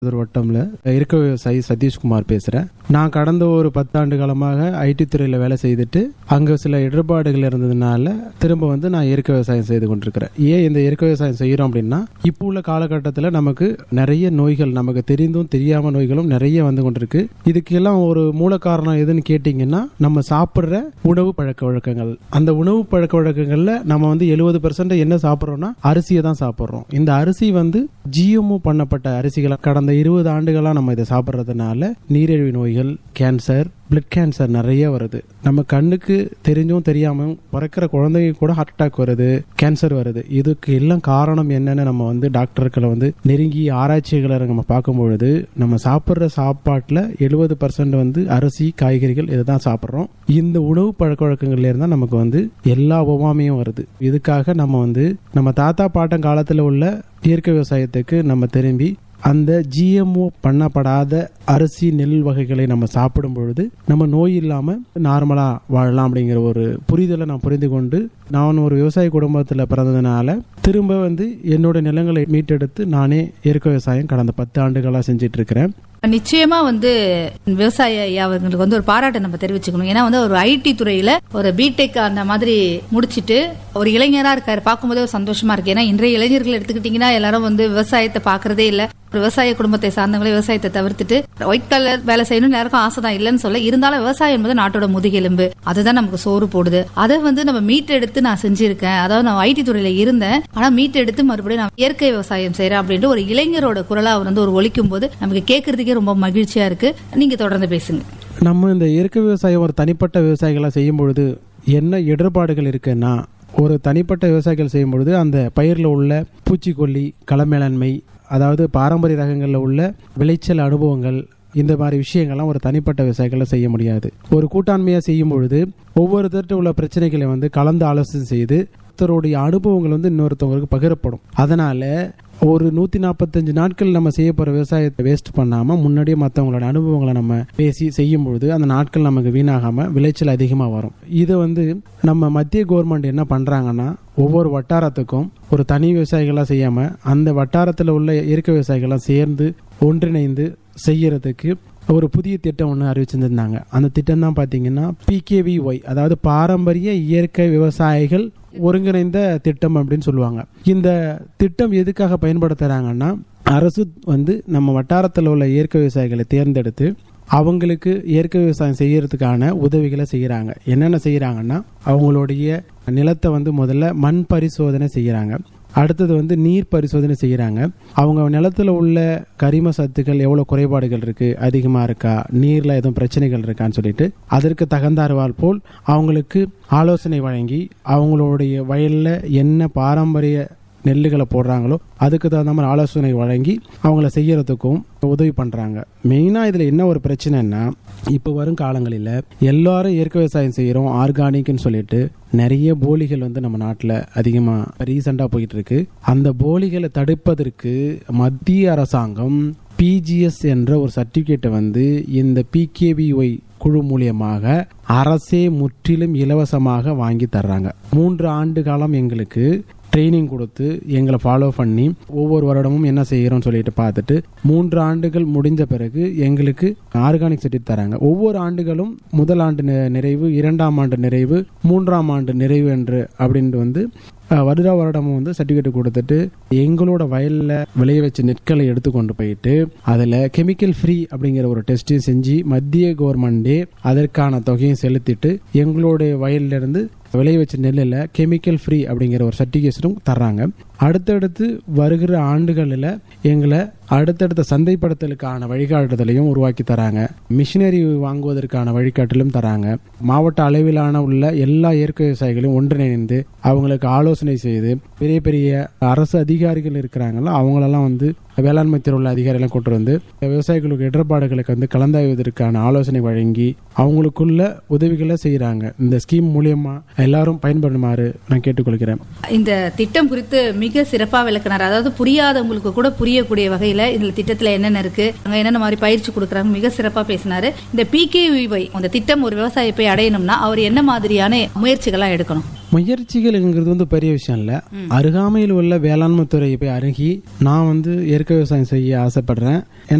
ஒரு வட்டம்ல இருக்க விவசாயி சதீஷ்குமார் பேசுறேன் நான் கடந்த ஒரு பத்தாண்டு காலமாக ஐடி துறையில வேலை செய்துட்டு அங்க சில இடர்பாடுகள் இருந்ததுனால திரும்ப வந்து நான் இயற்கை விவசாயம் செய்து கொண்டிருக்கிறேன் ஏன் இந்த இயற்கை விவசாயம் செய்யறோம் அப்படின்னா இப்போ உள்ள காலகட்டத்தில் நமக்கு நிறைய நோய்கள் நமக்கு தெரிந்தும் தெரியாம நோய்களும் நிறைய வந்து கொண்டிருக்கு இதுக்கெல்லாம் ஒரு மூல காரணம் எதுன்னு கேட்டிங்கன்னா நம்ம சாப்பிட்ற உணவு பழக்க வழக்கங்கள் அந்த உணவு பழக்க வழக்கங்கள்ல நம்ம வந்து எழுபது பெர்சன்ட் என்ன சாப்பிட்றோம்னா அரிசியை தான் சாப்பிட்றோம் இந்த அரிசி வந்து ஜிஎம்ஓ பண்ணப்பட்ட அரிசிகளை கடந்த இருபது ஆண்டுகளா நம்ம இதை சாப்பிட்றதுனால நீரிழிவு நோய்கள் கேன்சர் பிளட் கேன்சர் நிறைய வருது நம்ம கண்ணுக்கு தெரிஞ்சும் தெரியாமல் பிறக்கிற குழந்தைங்க கூட ஹார்ட் அட்டாக் வருது கேன்சர் வருது இதுக்கு எல்லாம் காரணம் என்னன்னு நம்ம வந்து டாக்டர்களை வந்து நெருங்கி ஆராய்ச்சிகளை நம்ம பார்க்கும் பொழுது நம்ம சாப்பிட்ற சாப்பாட்டில் எழுபது பர்சன்ட் வந்து அரிசி காய்கறிகள் இதை தான் சாப்பிட்றோம் இந்த உணவு பழக்க வழக்கங்கள்ல இருந்தால் நமக்கு வந்து எல்லா ஒவ்வாமையும் வருது இதுக்காக நம்ம வந்து நம்ம தாத்தா பாட்டன் காலத்தில் உள்ள இயற்கை விவசாயத்துக்கு நம்ம திரும்பி அந்த ஜிஎம்ஓ பண்ணப்படாத அரிசி நெல் வகைகளை நம்ம சாப்பிடும் பொழுது நம்ம நோய் இல்லாம நார்மலா வாழலாம் அப்படிங்கிற ஒரு புரிதலை நான் புரிந்து கொண்டு நான் ஒரு விவசாய குடும்பத்தில் பிறந்ததுனால திரும்ப வந்து என்னோட நிலங்களை மீட்டெடுத்து நானே இயற்கை விவசாயம் கடந்த பத்து ஆண்டுகளா செஞ்சிட்டு இருக்கிறேன் நிச்சயமா வந்து விவசாய ஐயா அவர்களுக்கு வந்து ஒரு பாராட்டை நம்ம தெரிவிச்சுக்கணும் ஏன்னா வந்து ஒரு ஐடி துறையில ஒரு பிடெக் அந்த மாதிரி முடிச்சிட்டு ஒரு இளைஞரா இருக்காரு பார்க்கும்போதே ஒரு சந்தோஷமா இருக்கு ஏன்னா இன்றைய இளைஞர்கள் எடுத்துக்கிட்டீங்கன்னா எல்லாரும் வந்து விவசாயத்தை பாக்குறதே இல்ல ஒரு விவசாய குடும்பத்தை சார்ந்தவங்களே விவசாயத்தை தவிர்த்துட்டு ஒயிட் கலர் வேலை செய்யணும்னு யாருக்கும் ஆசை தான் இல்லைன்னு சொல்ல இருந்தாலும் விவசாயம் என்பது நாட்டோட முதுகெலும்பு அதுதான் நமக்கு சோறு போடுது அதை வந்து நம்ம மீட்டெடுத்து நான் செஞ்சிருக்கேன் அதாவது நான் ஐடி துறையில இருந்தேன் ஆனா மீட்டெடுத்து மறுபடியும் நான் இயற்கை விவசாயம் செய்யறேன் அப்படின்ட்டு ஒரு இளைஞரோட குரலா அவர் வந்து ஒரு ஒலிக்கும் போது நமக்கு கேட்கறதுக்கே ரொம்ப மகிழ்ச்சியா இருக்கு நீங்க தொடர்ந்து பேசுங்க நம்ம இந்த இயற்கை விவசாயம் ஒரு தனிப்பட்ட விவசாயிகளா செய்யும் பொழுது என்ன இடர்பாடுகள் இருக்குன்னா ஒரு தனிப்பட்ட விவசாயிகள் செய்யும் பொழுது அந்த பயிரில் உள்ள பூச்சிக்கொல்லி கள மேலாண்மை அதாவது பாரம்பரிய ரகங்களில் உள்ள விளைச்சல் அனுபவங்கள் இந்த மாதிரி விஷயங்கள்லாம் ஒரு தனிப்பட்ட விவசாயிகளை செய்ய முடியாது ஒரு கூட்டாண்மையாக செய்யும் பொழுது ஒவ்வொருத்தர்கிட்ட உள்ள பிரச்சனைகளை வந்து கலந்து ஆலோசனை செய்து ஒருத்தருடைய அனுபவங்கள் வந்து இன்னொருத்தவங்களுக்கு பகிரப்படும் அதனால ஒரு நூத்தி நாற்பத்தஞ்சு நாட்கள் நம்ம செய்ய போற விவசாயத்தை வேஸ்ட் பண்ணாம முன்னாடியே மற்றவங்களோட அனுபவங்களை நம்ம பேசி செய்யும் பொழுது அந்த நாட்கள் நமக்கு வீணாகாம விளைச்சல் அதிகமா வரும் இதை வந்து நம்ம மத்திய கவர்மெண்ட் என்ன பண்றாங்கன்னா ஒவ்வொரு வட்டாரத்துக்கும் ஒரு தனி விவசாயிகளா செய்யாம அந்த வட்டாரத்தில் உள்ள இயற்கை விவசாயிகளாம் சேர்ந்து ஒன்றிணைந்து செய்யறதுக்கு ஒரு புதிய திட்டம் ஒன்று அறிவிச்சிருந்தாங்க அந்த திட்டம் தான் பார்த்தீங்கன்னா பிகேவி ஒய் அதாவது பாரம்பரிய இயற்கை விவசாயிகள் ஒருங்கிணைந்த திட்டம் அப்படின்னு சொல்லுவாங்க இந்த திட்டம் எதுக்காக பயன்படுத்துறாங்கன்னா அரசு வந்து நம்ம வட்டாரத்தில் உள்ள இயற்கை விவசாயிகளை தேர்ந்தெடுத்து அவங்களுக்கு இயற்கை விவசாயம் செய்யறதுக்கான உதவிகளை செய்கிறாங்க என்னென்ன செய்கிறாங்கன்னா அவங்களுடைய நிலத்தை வந்து முதல்ல மண் பரிசோதனை செய்கிறாங்க அடுத்தது வந்து நீர் பரிசோதனை செய்கிறாங்க அவங்க நிலத்தில் உள்ள கரிம சத்துக்கள் எவ்வளோ குறைபாடுகள் இருக்குது அதிகமாக இருக்கா நீரில் எதுவும் பிரச்சனைகள் இருக்கான்னு சொல்லிட்டு அதற்கு தகுந்தாறுவால் போல் அவங்களுக்கு ஆலோசனை வழங்கி அவங்களுடைய வயலில் என்ன பாரம்பரிய நெல்லுகளை போடுறாங்களோ அதுக்கு தகுந்த மாதிரி ஆலோசனை வழங்கி அவங்கள செய்யறதுக்கும் உதவி பண்ணுறாங்க மெயினாக இதில் என்ன ஒரு பிரச்சனைன்னா இப்போ வரும் காலங்களில் எல்லாரும் இயற்கை விவசாயம் செய்கிறோம் ஆர்கானிக்னு சொல்லிட்டு நிறைய போலிகள் வந்து நம்ம நாட்டில் அதிகமாக ரீசெண்டாக போயிட்டு இருக்கு அந்த போலிகளை தடுப்பதற்கு மத்திய அரசாங்கம் பிஜிஎஸ் என்ற ஒரு சர்டிஃபிகேட்டை வந்து இந்த பிகேவிஒய் குழு மூலியமாக அரசே முற்றிலும் இலவசமாக வாங்கி தர்றாங்க மூன்று ஆண்டு காலம் எங்களுக்கு ட்ரைனிங் கொடுத்து எங்களை ஃபாலோ பண்ணி ஒவ்வொரு வருடமும் என்ன செய்கிறோம்னு சொல்லிட்டு பார்த்துட்டு மூன்று ஆண்டுகள் முடிஞ்ச பிறகு எங்களுக்கு ஆர்கானிக் சர்டிஃபிகேட் தராங்க ஒவ்வொரு ஆண்டுகளும் முதல் ஆண்டு நி- நிறைவு இரண்டாம் ஆண்டு நிறைவு மூன்றாம் ஆண்டு நிறைவு என்று அப்படின்ட்டு வந்து அஹ், வருடா வருடமும் வந்து சர்டிஃபிகேட் கொடுத்துட்டு எங்களோட வயலில் விளைய வச்ச நெற்களை எடுத்து கொண்டு போயிட்டு அதில் கெமிக்கல் ஃப்ரீ அப்படிங்கிற ஒரு டெஸ்ட்டையும் செஞ்சு மத்திய கவர்மெண்டே அதற்கான தொகையும் செலுத்திட்டு எங்களுடைய வயல்ல இருந்து விளைய வச்ச நெல்லில் கெமிக்கல் ஃப்ரீ அப்படிங்கிற ஒரு சர்டிஃபிகேஷனும் தர்றாங்க அடுத்தடுத்து வருகிற ஆண்டுகளில் எங்களை அடுத்தடுத்த சந்தைப்படுத்தலுக்கான வழிகாட்டுதலையும் உருவாக்கி தராங்க மிஷினரி வாங்குவதற்கான வழிகாட்டலும் தராங்க மாவட்ட அளவிலான உள்ள எல்லா இயற்கை விவசாயிகளையும் ஒன்றிணைந்து அவங்களுக்கு ஆலோசனை செய்து பெரிய பெரிய அரசு அதிகாரிகள் இருக்கிறாங்களோ அவங்களெல்லாம் வந்து வேளாண்மை துறை உள்ள அதிகாரிகளை கொண்டு வந்து விவசாயிகளுக்கு இடர்பாடுகளுக்கு வந்து கலந்தாய்வதற்கான ஆலோசனை வழங்கி அவங்களுக்குள்ள உதவிகளை செய்கிறாங்க இந்த ஸ்கீம் மூலியமா எல்லாரும் பயன்படுமாறு நான் கேட்டுக்கொள்கிறேன் இந்த திட்டம் குறித்து மிக சிறப்பா விளக்குனார் அதாவது புரியாதவங்களுக்கு கூட புரியக்கூடிய வகையில இந்த திட்டத்துல என்னென்ன இருக்கு அங்க என்னென்ன மாதிரி பயிற்சி கொடுக்குறாங்க மிக சிறப்பா பேசினாரு இந்த பிகேவிஒய் அந்த திட்டம் ஒரு விவசாயி போய் அடையணும்னா அவர் என்ன மாதிரியான முயற்சிகள்லாம் எடுக்கணும் முயற்சிகள்ங்கிறது வந்து பெரிய விஷயம் இல்ல அருகாமையில் உள்ள வேளாண்மை துறையை போய் அணுகி நான் வந்து இயற்கை விவசாயம் செய்ய ஆசைப்படுறேன்